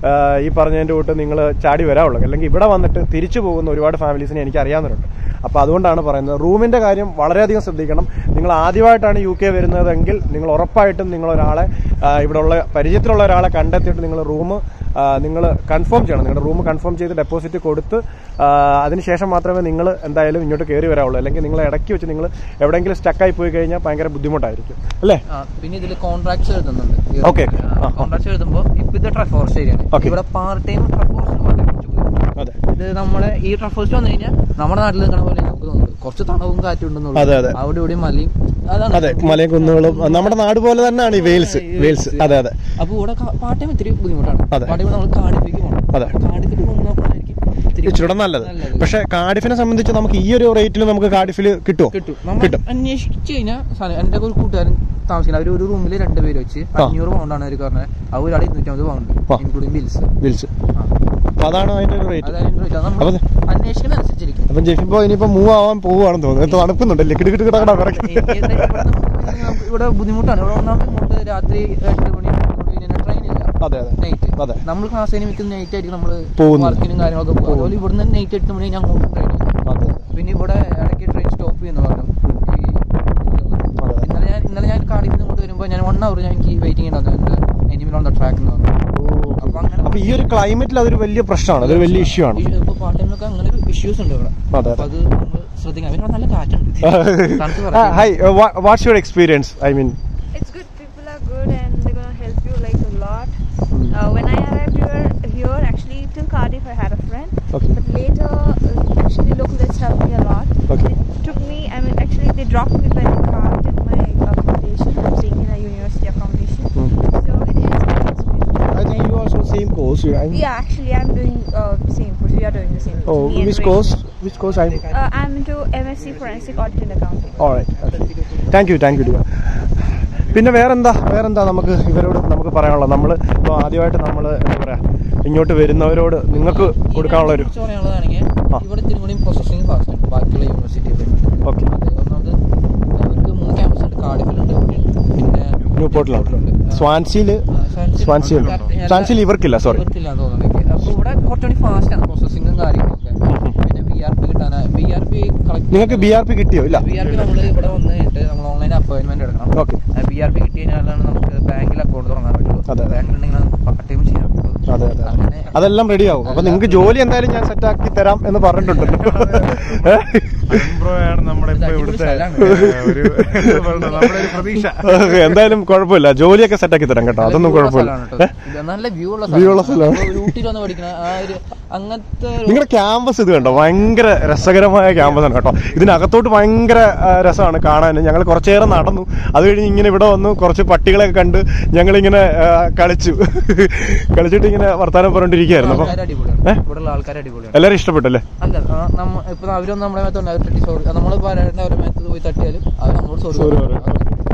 ഈ പറഞ്ഞതിൻ്റെ കൂട്ട് നിങ്ങൾ ചാടി വരാവുള്ളൂ അല്ലെങ്കിൽ ഇവിടെ വന്നിട്ട് തിരിച്ചു പോകുന്ന ഒരുപാട് ഫാമിലീസിനെ എനിക്ക് അറിയാവുന്നവരുണ്ട് അപ്പോൾ അതുകൊണ്ടാണ് പറയുന്നത് റൂമിൻ്റെ കാര്യം വളരെയധികം ശ്രദ്ധിക്കണം നിങ്ങൾ ആദ്യമായിട്ടാണ് യു കെ വരുന്നതെങ്കിൽ നിങ്ങൾ ഉറപ്പായിട്ടും നിങ്ങൾ ഒരാളെ ആ, ഇവിടെയുള്ള പരിചയത്തിലുള്ള ഒരാളെ കണ്ടെത്തിയിട്ട് നിങ്ങൾ റൂം നിങ്ങൾ കൺഫേം ചെയ്യണം നിങ്ങളുടെ റൂം കൺഫേം ചെയ്ത് ഡെപ്പോസിറ്റ് കൊടുത്ത് ആ, അതിനുശേഷം മാത്രമേ നിങ്ങൾ എന്തായാലും ഇങ്ങോട്ട് കയറി വരാവുള്ളൂ അല്ലെങ്കിൽ നിങ്ങൾ ഇടയ്ക്ക് വെച്ച് നിങ്ങൾ എവിടെയെങ്കിലും സ്റ്റക്കായി പോയി കഴിഞ്ഞാൽ ഭയങ്കര ബുദ്ധിമുട്ടായിരിക്കും അല്ലേ ആ, പിന്നെ ഇതിൽ കോൺട്രാക്ട്സ് എഴുതുന്നുണ്ട് Okay, okay. ആ, ആ. കോൺട്രാക്ട്സ് എഴുതുമ്പോൾ ഇപ്പൊ ഇത് ട്രഫോർസ് ഏരിയയാണ് Okay. ഇവിടെ പാർട്ട് ടൈം ട്രഫോർസ് അതെ ഇത് നമ്മുടെ ഈ ട്രഫോഴ്സ് വന്നു കഴിഞ്ഞാൽ നമ്മുടെ നാട്ടിൽ നിൽക്കണ പോലെ നമുക്ക് തോന്നുന്നത് കുറച്ച് തണവും കാറ്റും ഉണ്ടെന്നുള്ളൂ അതെ, അതെ. അവിടെ ഇവിടെ മലയും അതാണ് അതെ മലയും കുന്നുകളും നമ്മുടെ നാട് പോലെ തന്നെയാണ് ഈ വെയിൽസ് വെയിൽസ് അതെ അതെ അപ്പൊ ഇവിടെ പാർട്ട് ടൈം ഇത്തിരി ബുദ്ധിമുട്ടാണ് അതെ. പാർട്ട് ടൈം നമ്മൾ കാടിലേക്ക് പോകണം അതെ. കാടിലേക്ക് പോകുന്ന നോക്കണമായിരിക്കും ഇത്തിരി ഇച്ചിരി നല്ലത് പക്ഷെ കാർഡിഫിനെ സംബന്ധിച്ച് നമുക്ക് ഈ ഒരു റേറ്റിൽ നമുക്ക് കാർഡിഫിൽ കിട്ടുമോ കിട്ടും നമ്മൾ കിട്ടും അന്വേഷിച്ച് കഴിഞ്ഞാൽ സാധനം എന്റെ ഒരു കൂട്ടുകാരൻ താമസിക്കുന്നത് അവർ ഒരു റൂമിൽ രണ്ടുപേര് വെച്ച് ആ. അഞ്ഞൂറ് പൗണ്ടാണ് അവർ പറഞ്ഞത് അത് ഒരാൾ ഇരുന്നൂറ്റമ്പത് പൗണ്ട് ആ. ഇൻക്ലൂഡിംഗ് ബിൽസ് വിൽസ് അപ്പൊ അതാണ് അതിന്റെ ഒരു റേറ്റ് അതായത് നമ്മൾ അപ്പൊ അന്വേഷിക്കുന്ന അനുസരിച്ചിരിക്കും അപ്പം ജെഫിപ്പോ ഇനിയിപ്പോ മൂവ് ആവാൻ പോവാണെന്ന് തോന്നുന്നു ഇത് തണുക്കുന്നുണ്ടല്ലേ കിട കിട കിടക്കട ഈ- ഈ- ഇവിടെ നമുക്ക് ഇവിടെ ബുദ്ധിമുട്ടാണ് ഇവിടെ ഒന്നാമത് ഇങ്ങോട്ട് രാത്രി എട്ട് മണി ട്രെയിൻ ഇല്ല അതെ അതെ നൈറ്റ് അതെ. നമ്മൾ ക്ലാസ് കഴിഞ്ഞ് നിൽക്കുന്ന നൈറ്റ് ആയിരിക്കും നമ്മൾ പോകുന്നത്. വർക്കിനും കാര്യങ്ങളൊക്കെ പോകും അതുപോലെ ഇവിടുന്ന് നൈറ്റ് എട്ട് മണി ഞാൻ അങ്ങോട്ട് ട്രെയിൻ അതെ പിന്നെ ഇവിടെ ഇടയ്ക്ക് ട്രെയിൻ സ്റ്റോപ്പ് ചെയ്യുന്നു പറഞ്ഞു ഈ അതെ. ഇന്നലെ ഞാൻ ഇന്നലെ ഞാൻ കാടിൽ നിന്ന് ഇങ്ങോട്ട് വരുമ്പോൾ ഞാൻ വൺ അവർ ഞാൻ എനിക്ക് വെയിറ്റിംഗ് ഉണ്ടായിരുന്നു എനിമിൽ ഓൺ ദ ട്രാക്ക് എന്ന് പറഞ്ഞു അപ്പൊ അങ്ങനെ അപ്പൊ ഈ ഒരു ക്ലൈമറ്റിൽ അതൊരു വലിയ പ്രശ്നമാണ് അതൊരു വലിയ ഇഷ്യൂ ആണ് ഇപ്പൊ പാർട്ട് ടൈമിലൊക്കെ അങ്ങനെ ഒരു ഇഷ്യൂസ് ഉണ്ട് ഇവിടെ അതെ, അപ്പൊ അത് നമ്മൾ ശ്രദ്ധിക്കണം പിന്നെ ഇവിടെ നല്ല കാറ്റുണ്ട് തണുത്ത് Ah, വിറയ്ക്കും. hi, uh, what, what's your experience? I mean, It's good. People are good and they're gonna help you like a lot. Uh, when I arrived here, here actually till Cardiff I had a friend, Okay. but later uh, actually locals helped me a lot. course? You- I- Yeah, actually, I'm doing uh, same course. We are doing the same course. Oh, Me and which Rachel. course? Which course? I. Uh, I'm into MSc Forensic Audit and Accounting. Alright. Thank you thank you ഡിയ പിന്നെ വേറെന്താ വേറെന്താ നമുക്ക് ഇവരോട് നമുക്ക് പറയാനുള്ളത് നമ്മൾ ഇപ്പോൾ ആദ്യമായിട്ട് നമ്മൾ എന്താ പറയാ ഇങ്ങോട്ട് വരുന്നവരോട് നിങ്ങൾക്ക് കൊടുക്കാനുള്ള ഒരു കുറിച്ച് പറയാനുള്ളതാണെങ്കിൽ ആ. ഇവിടെ ഇത്തിരി കൂടി പ്രോസസ്സിംഗ് ഫാസ്റ്റ് ആണ് ബാക്കിയുള്ള യൂണിവേഴ്സിറ്റി ഓക്കെ ഒന്നാമത് അവർക്ക് മൂന്ന് ക്യാമ്പസ് ഉണ്ട് കാർഡിഫിലുണ്ട് പിന്നെ ന്യൂപോർട്ടിലുണ്ട് സ്വാൻസിയിൽ ആ, സ്വാൻസിയിൽ സ്വാൻസിയിൽ കറക്റ്റ് സ്വാൻസിയിൽ ഇവർക്കില്ല സോറി ഇവർക്കില്ലാന്ന് തോന്നുന്നു അപ്പൊ ഇവിടെ കുറച്ചുകൂടി ഫാസ്റ്റ് ആണ് പ്രോസസ്സിങ്ങും കാര്യങ്ങളൊക്കെ പിന്നെ ബി ആർ പി കിട്ടാൻ ബി ആർ പി നിങ്ങൾക്ക് ബി ആർ പി കിട്ടിയോ ഇല്ല ബി ആർ പി നമ്മൾ ഇവിടെ വന്ന് കഴിഞ്ഞിട്ട് നമ്മൾ ഓൺലൈൻ അപ്പോയിന്റ്മെന്റ് എടുക്കണം ഓക്കെ ബി ആർ പി കിട്ടി കഴിഞ്ഞാലാണ് നമുക്ക് ബാങ്കിൽ അക്കൗണ്ട് തുടങ്ങാൻ പറ്റുള്ളൂ അതെ. ബാങ്കിലുണ്ടെങ്കിൽ നമുക്ക് പാർട്ട് ടൈം ചെയ്യാൻ പറ്റുള്ളൂ അതെ അതെ അങ്ങനെ അതെല്ലാം റെഡി ആവും അപ്പൊ നിങ്ങൾക്ക് ജോലി എന്തായാലും ഞാൻ സെറ്റ് ആക്കി തരാം എന്ന് പറഞ്ഞിട്ടുണ്ടല്ലോ ബ്രോയാണ് നമ്മുടെ ഇപ്പൊ ഇത് ഇവിടുത്തെ അടിപൊളി ഏഹ്, ഒരു എന്താ പറയുക, നമ്മുടെ ഒരു പ്രതീക്ഷ ഓക്കേ, എന്തായാലും കുഴപ്പമില്ല ജോലിയൊക്കെ സെറ്റ് ആക്കി തരാം കേട്ടോ അതൊന്നും നല്ല view ഉള്ള കുഴപ്പമില്ല സ്ഥലമാണ് കേട്ടോ. ഇത് നല്ല വ്യൂ ഉള്ള View ഉള്ള സ്ഥലമാണ്. നമ്മൾ ഊട്ടിയിൽ വന്ന് പഠിക്കണ ആ ഒരു അങ്ങനത്തെ ഒരു- നിങ്ങളുടെ ക്യാമ്പസ് ഇത് കണ്ടോ ഭയങ്കര രസകരമായ ക്യാമ്പസ് ആണ് കേട്ടോ ഇതിനകത്തോട്ട് ഭയങ്കര ആ, രസമാണ് കാണാൻ ഞങ്ങൾ കുറച്ചു നേരം നടന്നു അത് കഴിഞ്ഞ് ഇങ്ങനെ ഇവിടെ വന്നു കുറച്ച് പട്ടികളെയൊക്കെ കണ്ട് ഞങ്ങളിങ്ങനെ ആ, കളിച്ചു കളിച്ചിട്ട് ഇങ്ങനെ വർത്താനം പറഞ്ഞിരിക്കുകയായിരുന്നു അപ്പം ആൾക്കാര് അടിപൊളിയാണ് ഏ? ഇവിടെയുള്ള ആൾക്കാർ അടിപൊളിയാണ് എല്ലാവരും ഇഷ്ടപ്പെട്ടല്ലേ അല്ല ആ, നമ്മ ഇപ്പൊ അവരൊന്നും നമ്മുടെ മേത്ത് അവർ തട്ടി സോറി നമ്മൾ പറയേണ്ട അവരുടെ മേത്ത് പോയി തട്ടിയാലും അവർ നമ്മളോട് സോറി Sorry പറയും.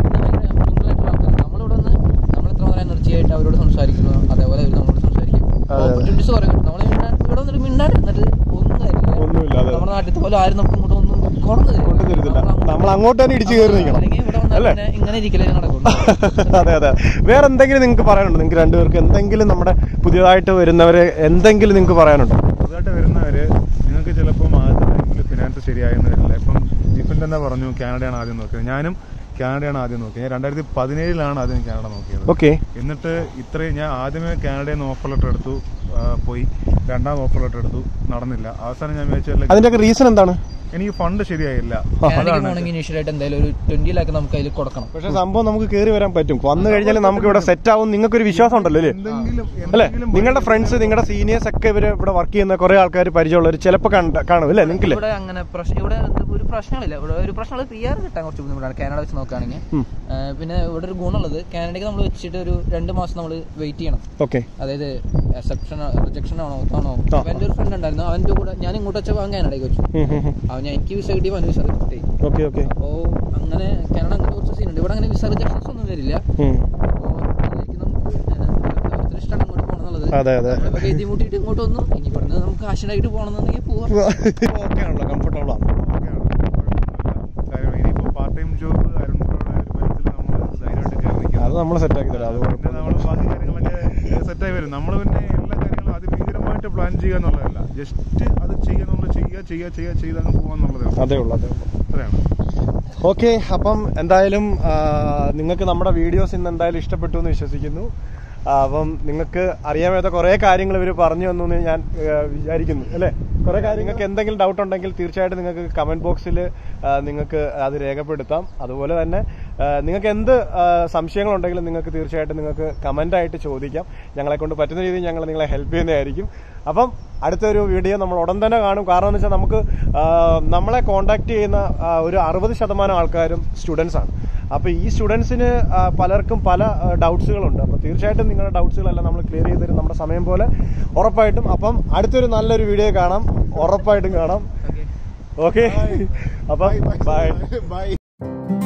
നമ്മളിവിടെ വന്ന് നമ്മൾ എത്ര നേരം എനർജി ആയിട്ട് അവരോട് സംസാരിക്കുന്നു അതേപോലെ അവർ നമ്മളോട് സംസാരിക്കും അതെ, അതെ. ഓപ്പർച്യൂണിറ്റീസ് കുറേ കിട്ടും നമ്മൾ ഇവിടെ വന്നിട്ട് മിണ്ടാണ്ടിരുന്നിട്ട് ഒന്നും കാര്യമില്ല ഒന്നുമില്ല, അതെ. നമ്മുടെ നാട്ടിലത്തെ പോലെ ആരും നമുക്ക് ഇങ്ങോട്ട് ഒന്നും കൊണ്ടു കൊണ്ടു തരുന്നില്ല നമ്മൾ അങ്ങോട്ട് തന്നെ ഇടിച്ചു കയറി നിൽക്കണം അല്ലെങ്കിൽ ഇവിടെ വന്നാൽ അല്ലേ പിന്നെ ഇങ്ങനെ ഇരിക്കലേ നടക്കുള്ളൂ അതെ അതെ വേറെ എന്തെങ്കിലും നിങ്ങൾക്ക് പറയാനുണ്ടോ നിങ്ങൾക്ക് രണ്ടുപേർക്ക് എന്തെങ്കിലും നമ്മുടെ പുതിയതായിട്ട് വരുന്നവരെ എന്തെങ്കിലും നിങ്ങൾക്ക് പറയാനുണ്ടോ പുതുതായിട്ട് വരുന്നവര് നിങ്ങൾക്ക് ചിലപ്പം ആദ്യ ടൈമിൽ ഫിനാൻസ് ശരിയായെന്ന് വരില്ല ഇപ്പം ജിഫിൻ തന്നെ പറഞ്ഞു കാനഡയാണ് ആദ്യം നോക്കിയത് ഞാനും കാനഡയാണ് ആദ്യം നോക്കിയത് ഞാൻ രണ്ടായിരത്തി പതിനേഴിലാണ് ആദ്യം കാനഡ നോക്കിയത് ഓക്കെ എന്നിട്ട് ഇത്രയും ഞാൻ ആദ്യമേ കാനഡയിൽ നിന്ന് ഓഫർ ലെറ്റർ എടുത്തു ആ, പോയി രണ്ടാം ഓഫർ ലെറ്റർ എടുത്തു നടന്നില്ല അവസാനം ഞാൻ വിചാരിച്ചല്ലേ അതിന്റെയൊക്കെ റീസൺ എന്താണ് എനിക്ക് ഫണ്ട് ശരിയായില്ല കാനഡയ്ക്ക് അതാണ് പോകണമെങ്കിൽ ഇനീഷ്യലായിട്ട് എന്തായാലും ഒരു ട്വന്റി ലാക്ക് നമുക്ക് അതിൽ കൊടുക്കണം പക്ഷെ സംഭവം നമുക്ക് കയറി വരാൻ പറ്റും വന്നു കഴിഞ്ഞാൽ നമുക്ക് ഇവിടെ സെറ്റ് ആവും നിങ്ങൾക്കൊരു വിശ്വാസം ഉണ്ടല്ലോ അല്ലേ എന്തെങ്കിലും അല്ലെ എന്തെങ്കിലും നിങ്ങളുടെ ഫ്രണ്ട്സ് നിങ്ങളുടെ സീനിയേഴ്സ് ഒക്കെ ഇവര് ഇവിടെ വർക്ക് ചെയ്യുന്ന കുറെ ആൾക്കാർ പരിചയമുള്ളവർ ചിലപ്പോൾ കാണും അല്ലേ നിങ്ങൾക്കില്ലേ ഇവിടെ അങ്ങനെ പ്രശ്നം ഇവിടെ എന്ത് ഒരു പ്രശ്നങ്ങളില്ല ഇവിടെ ഒരു പ്രശ്നങ്ങൾ പി ആർ കിട്ടാൻ കുറച്ച് ബുദ്ധിമുട്ടാണ് കാനഡ വെച്ച് നോക്കുകയാണെങ്കിൽ ഉം. ആ, പിന്നെ ഇവിടെ ഒരു ഗുണമുള്ളത് കാനഡയ്ക്ക് നമ്മൾ വെച്ചിട്ട് ഒരു രണ്ട് മാസം നമ്മൾ വെയിറ്റ് ചെയ്യണം ഓക്കെ അതായത് അക്സെപ്ഷൻ റിജക്ഷൻ ആണോ ആണോ ആ. അവൻ്റെ ഒരു ഫ്രണ്ട് ഉണ്ടായിരുന്നു അവൻ്റെ കൂടെ ഞാൻ ഇങ്ങോട്ട് വെച്ചപ്പോൾ അവൻ കാനഡയ്ക്ക് വെച്ചു അവൻ ഞാൻ എനിക്ക് വിസ കിട്ടി അവൻ വിസ റിജക്ട് ചെയ്യും ഓക്കെ ഓക്കെ അപ്പോൾ അങ്ങനെ കാനഡ അങ്ങനെ കുറച്ച് സീനുണ്ട് ഇവിടെ അങ്ങനെ വിസ റിജക്ഷൻസ് ഒന്നും വരില്ല അപ്പോൾ അതിലേക്ക് നമുക്ക് ഓരോരുത്തരുടെ ഇഷ്ടമാണ് അങ്ങോട്ട് പോകണം എന്നുള്ളത് അതെ, അതെ. നമ്മളിപ്പോൾ കെതി മുട്ടിയിട്ട് ഇങ്ങോട്ട് വന്നു ഇനി ഇവിടുന്ന് നമുക്ക് കാശിനായിട്ട് പോകണമെന്നുണ്ടെങ്കിൽ പോവാം ഓക്കെ ആണല്ലോ കംഫർട്ടബിൾ ആണ് ഓക്കെയാണ്. കുഴപ്പമൊന്നുമില്ല. കാര്യം ഇനിയിപ്പോ പാർട്ട് ടൈം ജോബ് അരുൺ ബ്രോയുടെ ഒരു ബന്ധത്തിൽ നമ്മൾ ധൈര്യമായിട്ട് കയറി നിൽക്കാം. അത് നമ്മൾ സെറ്റ് ആക്കി തരാം അത് പിന്നെ കുഴപ്പമില്ല. നമ്മൾ ബാക്കി കാര്യങ്ങളൊക്കെ സെറ്റായി വരും നമ്മൾ പിന്നെ എല്ലാ കാര്യങ്ങളും അതിഭീകരമായിട്ട് പ്ലാൻ ചെയ്യുക എന്നുള്ളതല്ല ജസ്റ്റ് അത് ചെയ്യുക എന്നുള്ളത് ചെയ്യുക ചെയ്യുക ചെയ്യുക ചെയ്ത് അങ്ങ് പോകാന്നുള്ളതേ ഉള്ളൂ അതേ ഉള്ളൂ അതേ ഉള്ളൂ അത്രയാണ് ഓക്കെ അപ്പം എന്തായാലും ആ, നിങ്ങൾക്ക് നമ്മുടെ വീഡിയോസ് ഇന്ന് എന്തായാലും ഇഷ്ടപ്പെട്ടു എന്ന് വിശ്വസിക്കുന്നു ആ, അപ്പം നിങ്ങൾക്ക് അറിയാൻ മേത്ത കുറേ കാര്യങ്ങൾ ഇവർ പറഞ്ഞു തന്നു എന്ന് ഞാൻ ആ, വിചാരിക്കുന്നു അല്ലേ കുറേ കാര്യം നിങ്ങൾക്ക് എന്തെങ്കിലും ഡൗട്ട് ഉണ്ടെങ്കിൽ തീർച്ചയായിട്ടും നിങ്ങൾക്ക് കമന്റ് ബോക്സിൽ നിങ്ങൾക്ക് അത് രേഖപ്പെടുത്താം അതുപോലെ തന്നെ ആ, നിങ്ങൾക്ക് എന്ത് ആ, സംശയങ്ങളുണ്ടെങ്കിലും നിങ്ങൾക്ക് തീർച്ചയായിട്ടും നിങ്ങൾക്ക് കമന്റ് ആയിട്ട് ചോദിക്കാം ഞങ്ങളെ കൊണ്ട് പറ്റുന്ന രീതിയിൽ ഞങ്ങൾ നിങ്ങളെ ഹെൽപ്പ് ചെയ്യുന്നതായിരിക്കും അപ്പം അടുത്തൊരു വീഡിയോ നമ്മൾ ഉടൻ തന്നെ കാണും കാരണം എന്ന് വെച്ചാൽ നമുക്ക് ആ, നമ്മളെ കോണ്ടാക്ട് ചെയ്യുന്ന ആ, ഒരു അറുപത് ശതമാനം ആൾക്കാരും സ്റ്റുഡൻസ് ആണ് അപ്പോൾ ഈ സ്റ്റുഡൻസിന് പലർക്കും പല ഡൗട്ട്സുകളുണ്ട് അപ്പോൾ തീർച്ചയായിട്ടും നിങ്ങളുടെ ഡൗട്ട്സുകളെല്ലാം നമ്മൾ ക്ലിയർ ചെയ്ത് തരും നമ്മുടെ സമയം പോലെ ഉറപ്പായിട്ടും അപ്പം അടുത്തൊരു നല്ലൊരു വീഡിയോ കാണാം ഉറപ്പായിട്ടും കാണാം ഓക്കെ അപ്പം ബൈ ബൈ